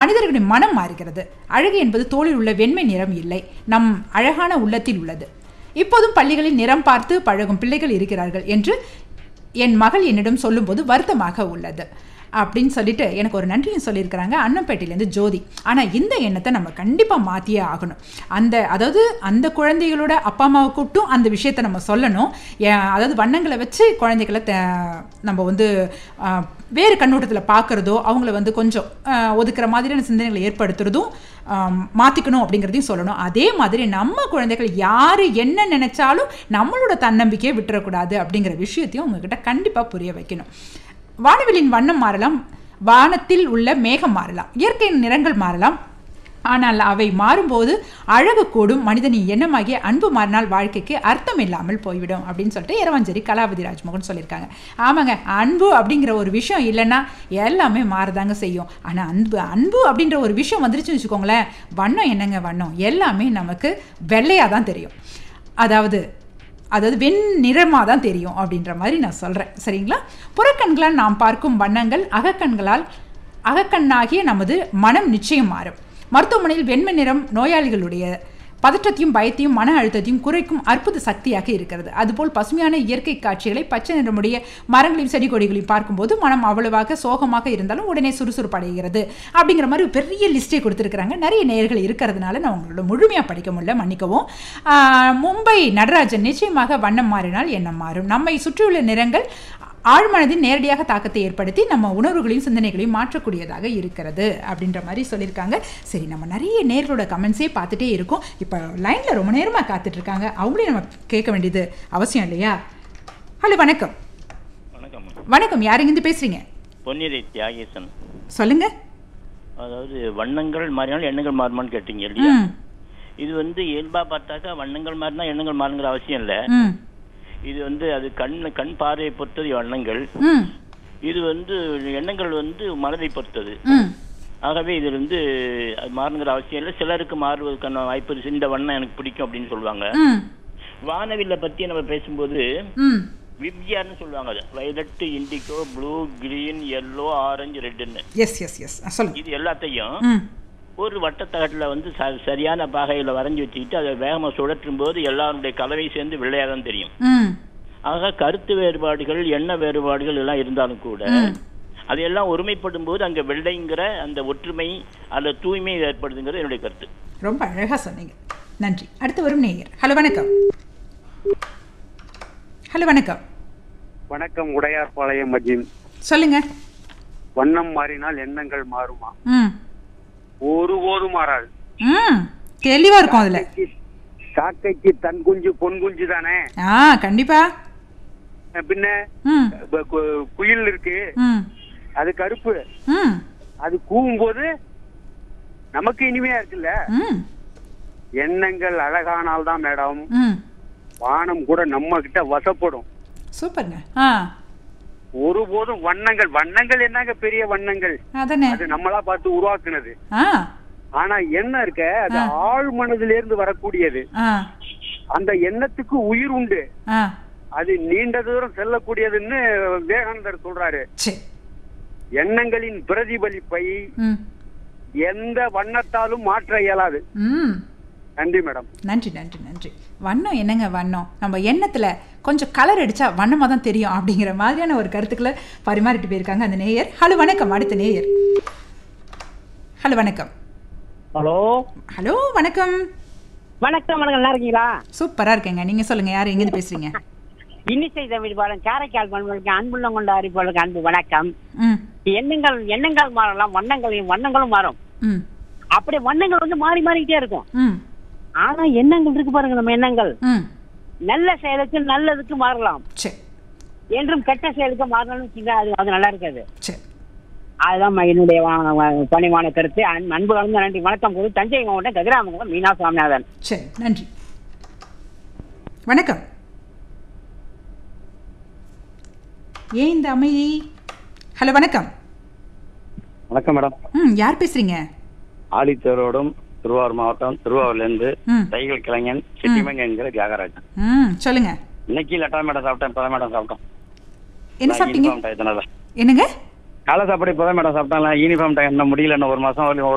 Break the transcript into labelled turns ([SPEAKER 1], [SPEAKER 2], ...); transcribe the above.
[SPEAKER 1] மனிதர்களின் மனம் மாறுகிறது அழகு என்பது தோளில் உள்ள வெண்மை நிறம் இல்லை நம் அழகான உள்ளத்தில் உள்ளது இப்போதும் பள்ளிகளில் நிறம் பார்த்து பழகும் பிள்ளைகள் இருக்கிறார்கள் என்று என் மகள் என்னிடம் சொல்லும்போது வருத்தமாக உள்ளது அப்படின்னு சொல்லிட்டு எனக்கு ஒரு நன்றியும் சொல்லியிருக்கிறாங்க அன்னம்பேட்டையிலேருந்து ஜோதி ஆனால் இந்த எண்ணத்தை நம்ம கண்டிப்பாக மாற்றியே ஆகணும் அந்த அதாவது அந்த குழந்தைகளோட அப்பா அம்மாவை கூப்பிட்டும் அந்த விஷயத்தை நம்ம சொல்லணும் ஏன், அதாவது வண்ணங்களை வச்சு குழந்தைகளை த- நம்ம வந்து ஆஹ், வேறு கண்ணோட்டத்தில் பார்க்குறதோ அவங்கள வந்து கொஞ்சம் ஆஹ், ஒதுக்குற மாதிரியான சிந்தனைகளை ஏற்படுத்துறதும் ஆம், மாற்றிக்கணும் அப்படிங்கிறதையும் சொல்லணும் அதே மாதிரி நம்ம குழந்தைகள் யார் என்ன நினைச்சாலும் நம்மளோட தன்னம்பிக்கையை விட்டுறக்கூடாது அப்படிங்கிற விஷயத்தையும் உங்ககிட்ட கண்டிப்பாக புரிய வைக்கணும் வானவிலின் வண்ணம் மாறலாம் வானத்தில் உள்ள மேகம் மாறலாம் இயற்கையின் நிறங்கள் மாறலாம் ஆனால் அவை மாறும்போது அழகு கூடும் மனிதனின் எண்ணமாகிய அன்பு மாறினால் வாழ்க்கைக்கு அர்த்தம் இல்லாமல் போய்விடும் அப்படின்னு சொல்லிட்டு இரவஞ்சேரி கலாவதி ராஜ்மோகன் சொல்லியிருக்காங்க ஆமாங்க அன்பு அப்படிங்கிற ஒரு விஷயம் இல்லைன்னா எல்லாமே மாறதாங்க செய்யும் ஆனால் அன்பு அன்பு அப்படின்ற ஒரு விஷயம் வந்துருச்சுன்னு வச்சுக்கோங்களேன் வண்ணம் என்னங்க வண்ணம் எல்லாமே நமக்கு வெள்ளையாக தான் தெரியும் அதாவது அதாவது வெண் நிறமாக தான் தெரியும் அப்படின்ற மாதிரி நான் சொல்கிறேன் சரிங்களா புறக்கண்களால் நாம் பார்க்கும் வண்ணங்கள் அகக்கண்களால் அகக்கண்ணாகிய நமது மனம் நிச்சயம் மாறும் மருத்துவமனையில் வெண்மை நிறம் நோயாளிகளுடைய பதற்றத்தையும் பயத்தையும் மன அழுத்தத்தையும் குறைக்கும் அற்புத சக்தியாக இருக்கிறது அதுபோல் பசுமையான இயற்கை காட்சிகளை பச்சை நிறமுடைய மரங்களையும் செடி கொடிகளையும் பார்க்கும்போது மனம் அவ்வளவாக சோகமாக இருந்தாலும் உடனே சுறுசுறுப்படைகிறது அப்படிங்கிற மாதிரி ஒரு பெரிய லிஸ்ட்டே கொடுத்துருக்குறாங்க நிறைய நேயர்கள் இருக்கிறதுனால நான் உங்களோட முழுமையாக படிக்க முடியல மன்னிக்கவும் ஆஹ், மும்பை நடராஜன் நிச்சயமாக வண்ணம் மாறினால் எண்ணம் மாறும் நம்மை சுற்றியுள்ள நிறங்கள் ஆழ்மனதில் நேரடியாக தாக்கத்தை ஏற்படுத்தி நம்ம உணர்வுகளையும் சிந்தனைகளையும் மாற்றக்கூடியதாக இருக்கிறது அப்படின்ற மாதிரி சொல்லியிருக்காங்க சரி நம்ம நிறைய நேர்களோட கமெண்ட்ஸே பார்த்துட்டே இருக்கோம் இப்போ லைனில் ரொம்ப நேரமாக காத்துட்டு இருக்காங்க அவங்களையும் நம்ம கேட்க வேண்டியது அவசியம் இல்லையா ஹலோ வணக்கம்
[SPEAKER 2] வணக்கம்
[SPEAKER 1] வணக்கம் யாருங்கிருந்து பேசுறீங்க
[SPEAKER 2] பொன்னிறை தியாகேசன்
[SPEAKER 1] சொல்லுங்க
[SPEAKER 2] அதாவது வண்ணங்கள் மாறினாலும் எண்ணங்கள் மாறுமான்னு கேட்டீங்க இல்லையா
[SPEAKER 1] ம்
[SPEAKER 2] இது வந்து இயல்பா பார்த்தாக்கா வண்ணங்கள் மாறினா எண்ணங்கள் மாறுங்கிற அவசியம் இல்ல
[SPEAKER 1] ம்
[SPEAKER 2] இது வந்து அது கண் கண் பார்வையை பொறுத்தது வண்ணங்கள்
[SPEAKER 1] ம்
[SPEAKER 2] இது வந்து எண்ணங்கள் வந்து மனதை பொறுத்தது
[SPEAKER 1] ம்
[SPEAKER 2] ஆகவே இது வந்து அது மாறுங்கிற அவசியம் இல்லை சிலருக்கு மாறுவதற்கான வாய்ப்பு இருக்கு. இந்த வண்ணம் எனக்கு பிடிக்கும் அப்படின்னு சொல்லுவாங்க
[SPEAKER 1] ம்
[SPEAKER 2] வானவில்ல பத்தி நம்ம பேசும்போது
[SPEAKER 1] ம்
[SPEAKER 2] விப்ஜிஆர்னு சொல்லுவாங்க அது violet indigo blue green yellow orange ரெட்டுன்னு
[SPEAKER 1] எஸ் எஸ் எஸ் சொல்லுங்க
[SPEAKER 2] இது எல்லாத்தையும்
[SPEAKER 1] ம்
[SPEAKER 2] ஒரு வட்டத்தகட்டில் வந்து ச- சரியான பாகையில் வரைஞ்சி வச்சுக்கிட்டு அதை வேகமாக சுழற்றும் போது எல்லாருடைய கலவை சேர்ந்து வெள்ளையாக தான் தெரியும்
[SPEAKER 1] ம்
[SPEAKER 2] ஆக கருத்து வேறுபாடுகள் எண்ண வேறுபாடுகள் எல்லாம் இருந்தாலும் கூட அதையெல்லாம் ஒருமைப்படும் போது அங்கே வெள்ளைங்கிற அந்த ஒற்றுமை அந்த தூய்மை ஏற்படுதுங்கிறது என்னுடைய கருத்து
[SPEAKER 1] ரொம்ப அழகாக சொன்னீங்க நன்றி அடுத்து வரும் நேயர் ஹலோ வணக்கம் ஹலோ வணக்கம்
[SPEAKER 3] வணக்கம் உடையார்பாளையம் மஜின்
[SPEAKER 1] சொல்லுங்க
[SPEAKER 3] வண்ணம் மாறினால் எண்ணங்கள் மாறுமா
[SPEAKER 1] ம்
[SPEAKER 3] ஒருபோதும் மாறாது
[SPEAKER 1] ம் தெளிவாக இருக்கும் அதில்
[SPEAKER 3] காக்கைக்கு தன் குஞ்சு பொன் குஞ்சு தானே
[SPEAKER 1] ஆ கண்டிப்பா
[SPEAKER 3] அஹ் பின்ன
[SPEAKER 1] ம்
[SPEAKER 3] ப- கு- குயில் இருக்கு
[SPEAKER 1] ம்
[SPEAKER 3] அது கருப்பு
[SPEAKER 1] ம்
[SPEAKER 3] அது கூவும் போது நமக்கு இனிமையா இருக்குல்ல
[SPEAKER 1] ம்
[SPEAKER 3] எண்ணங்கள் அழகானால் தான் மேடம்
[SPEAKER 1] ம்
[SPEAKER 3] வானம் கூட நம்ம கிட்ட வசப்படும்
[SPEAKER 1] சூப்பருங்க ஆ
[SPEAKER 3] ஒருபோதும் வண்ணங்கள் வண்ணங்கள் என்னங்க பெரிய வண்ணங்கள்
[SPEAKER 1] அதானே
[SPEAKER 3] அது நம்மளா பார்த்து உருவாக்குனது
[SPEAKER 1] ஆ
[SPEAKER 3] ஆனா எண்ணம் இருக்க அது ஆழ் மனதிலிருந்து வரக்கூடியது
[SPEAKER 1] ஆ
[SPEAKER 3] அந்த எண்ணத்துக்கு உயிர் உண்டு
[SPEAKER 1] ஆ
[SPEAKER 3] அது நீண்ட தூரம் செல்லக்கூடியதுன்னு விவேகானந்தர் சொல்றாரு
[SPEAKER 1] சரி
[SPEAKER 3] எண்ணங்களின் பிரதிபலிப்பை
[SPEAKER 1] ம்
[SPEAKER 3] எந்த வண்ணத்தாலும் மாற்ற இயலாது
[SPEAKER 1] ம்
[SPEAKER 3] நன்றி மேடம்
[SPEAKER 1] நன்றி நன்றி நன்றி வண்ணம் என்னங்க வண்ணம் நம்ம எண்ணத்தில் கொஞ்சம் கலர் அடித்தா வண்ணமாக தான் தெரியும் அப்படிங்கிற மாதிரியான ஒரு கருத்துக்களை பரிமாறிட்டு போயிருக்காங்க அந்த நேயர் ஹலோ வணக்கம் அடுத்த நேயர் ஹலோ வணக்கம்
[SPEAKER 4] ஹலோ
[SPEAKER 1] ஹலோ வணக்கம்
[SPEAKER 4] வணக்கம் வணக்கம் நல்லா இருக்கீங்களா
[SPEAKER 1] சூப்பராக இருக்கேங்க நீங்கள் சொல்லுங்கள் யார் எங்கேருந்து பேசுகிறீங்க
[SPEAKER 4] இன்னிசை தமிழ் பாடம் காரைக்கால் பண்புகளுக்கு அன்புள்ள கொண்ட அறிவிப்பாளருக்கு அன்பு வணக்கம்
[SPEAKER 1] ம்
[SPEAKER 4] எண்ணங்கள் எண்ணங்கள் மாறலாம் வண்ணங்களையும் வண்ணங்களும் மாறும்
[SPEAKER 1] ம்
[SPEAKER 4] அப்படியே வண்ணங்கள் வந்து மாறி மாறிக்கிட்டே இருக்கும்
[SPEAKER 1] ம்
[SPEAKER 4] ஆனா எண்ணங்கள் இருக்கு பாருங்க நம்ம எண்ணங்கள்
[SPEAKER 1] ம்
[SPEAKER 4] நல்ல செயலுக்கு நல்லதுக்கு மாறலாம்
[SPEAKER 1] சரி
[SPEAKER 4] என்றும் கெட்ட செயலுக்கு மாறணும்னு வச்சுக்கோங்க, அது அது நல்லா இருக்காது
[SPEAKER 1] சரி
[SPEAKER 4] அதுதான் ம- என்னுடைய வா- வா- பணிவான கருத்து அன்- அன்பு கலந்த நன்றி வணக்கம் கூறி தஞ்சை மாவட்டம் கதிராமங்கலம் மீனா சுவாமிநாதன்
[SPEAKER 1] சரி நன்றி வணக்கம் ஏன் இந்த அமைதி ஹலோ வணக்கம்
[SPEAKER 5] வணக்கம் மேடம்
[SPEAKER 1] ம் யார் பேசுறீங்க
[SPEAKER 5] ஆழித்தேரோடும் திருவாரூர் மாவட்டம் திருவாரூர்லேருந்து
[SPEAKER 1] ம்
[SPEAKER 5] சைக்கிள் கலைஞன் செட்டிமங்க என்கிற தியாகராஜன்
[SPEAKER 1] ம் சொல்லுங்க
[SPEAKER 5] இன்னைக்கு லெட்டா மேடம் சாப்பிட்டேன் இப்பதான் மேடம் சாப்பிட்டோம்
[SPEAKER 1] என்ன சாப்பிட்டீங்க
[SPEAKER 5] யூனிஃபார்ம் டயத்தினால
[SPEAKER 1] என்னங்க
[SPEAKER 5] காலை சாப்பாடு இப்பதான் மேடம் சாப்பிட்டேன் யூனிஃபார்ம் டைம் இன்னும் முடியல இன்னும் ஒரு மாசம் வரலையும்